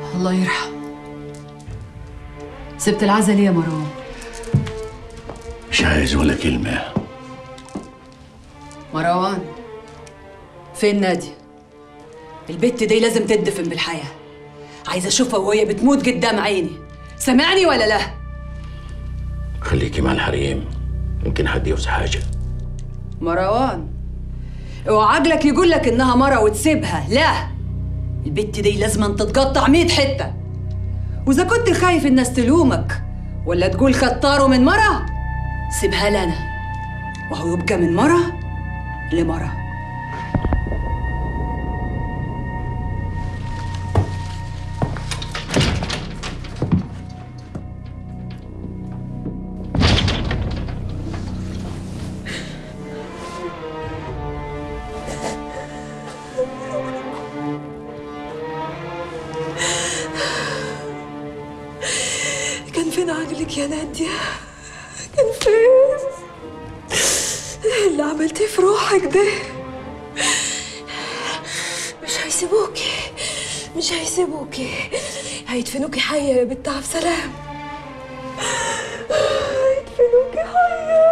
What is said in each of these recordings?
الله يرحم سبت العزا ليه يا مروان مش عايز ولا كلمة مروان فين نادية البت دي لازم تدفن بالحياة عايزة أشوفها وهي بتموت قدام عيني سمعني ولا لا خليكي مع الحريم يمكن حد يوصي حاجة مروان اوعى عقلك يقول لك انها مرة وتسيبها لا البت دي لازم تتقطع ميت حتة واذا كنت خايف الناس تلومك ولا تقول خطاره من مرة سيبها لنا وهو يبقى من مرة لمرة كان فين عقلك يا نادية؟ كان فين؟ إيه اللي عملتيه في روحك ده مش هيسيبوكي مش هيسيبوكي هيدفنوكي حية يا بنت عبد سلام هيدفنوكي حية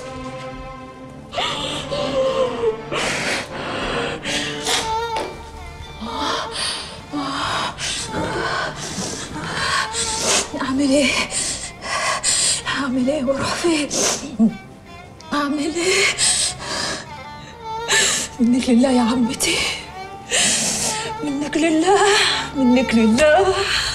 أعمل إيه؟ أعمل إيه وأروح فين؟ أعمل إيه؟ منك لله يا عمتي منك لله منك لله